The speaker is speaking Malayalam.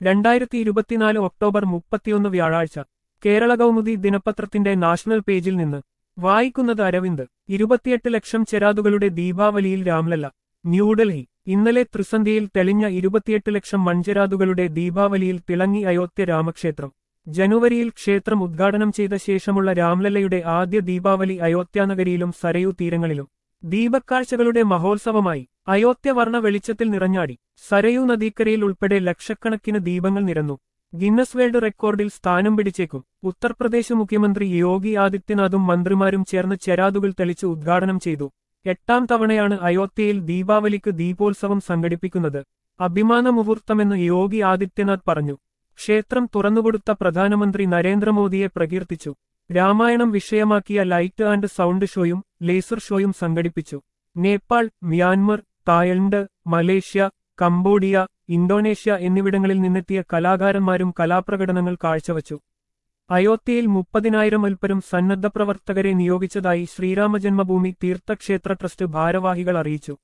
രണ്ടായിരത്തി ഇരുപത്തിനാല് ഒക്ടോബർ മുപ്പത്തിയൊന്ന് വ്യാഴാഴ്ച കേരള കൗമുദി ദിനപത്രത്തിന്റെ നാഷണൽ പേജിൽ നിന്ന് വായിക്കുന്നത് അരവിന്ദ് ഇരുപത്തിയെട്ട് ലക്ഷം ചെരാതുകളുടെ ദീപാവലിയിൽ രാംലല്ല ന്യൂഡൽഹി ഇന്നലെ ത്രിസന്ധിയിൽ തെളിഞ്ഞ ഇരുപത്തിയെട്ട് ലക്ഷം മൺചെരാതുകളുടെ ദീപാവലിയിൽ തിളങ്ങി അയോധ്യ രാമക്ഷേത്രം ജനുവരിയിൽ ക്ഷേത്രം ഉദ്ഘാടനം ചെയ്ത ശേഷമുള്ള രാംലല്ലയുടെ ആദ്യ ദീപാവലി അയോധ്യാനഗരിയിലും സരയൂ തീരങ്ങളിലും ദീപക്കാഴ്ചകളുടെ മഹോത്സവമായി അയോധ്യ വർണ്ണ വെളിച്ചത്തിൽ നിറഞ്ഞാടി സരയൂ നദീക്കരയിൽ ഉൾപ്പെടെ ലക്ഷക്കണക്കിന് ദീപങ്ങൾ നിരന്നു ഗിന്നസ് വേൾഡ് റെക്കോർഡിൽ സ്ഥാനം പിടിച്ചേക്കും ഉത്തർപ്രദേശ് മുഖ്യമന്ത്രി യോഗി ആദിത്യനാഥും മന്ത്രിമാരും ചേർന്ന് ചെരാതുകൾ തെളിച്ച് ഉദ്ഘാടനം ചെയ്തു എട്ടാം തവണയാണ് അയോധ്യയിൽ ദീപാവലിക്ക് ദീപോത്സവം സംഘടിപ്പിക്കുന്നത് അഭിമാന മുഹൂർത്തമെന്ന് യോഗി ആദിത്യനാഥ് പറഞ്ഞു ക്ഷേത്രം തുറന്നുകൊടുത്ത പ്രധാനമന്ത്രി നരേന്ദ്രമോദിയെ പ്രകീർത്തിച്ചു രാമായണം വിഷയമാക്കിയ ലൈറ്റ് ആൻഡ് സൗണ്ട് ഷോയും ലേസർ ഷോയും സംഘടിപ്പിച്ചു Nepal Myanmar Thailand Malaysia Cambodia Indonesia എന്നിവിടങ്ങളിൽ നിന്നെത്തിയ കലാകാരന്മാരും കലാപ്രകടനങ്ങൾ കാഴ്ചവച്ചു അയോധ്യയിൽ മുപ്പതിനായിരം അൽപ്പരും സന്നദ്ധ പ്രവർത്തകരെ നിയോഗിച്ചതായി ശ്രീരാമജന്മഭൂമി തീർത്ഥക്ഷേത്ര ട്രസ്റ്റ് ഭാരവാഹികൾ അറിയിച്ചു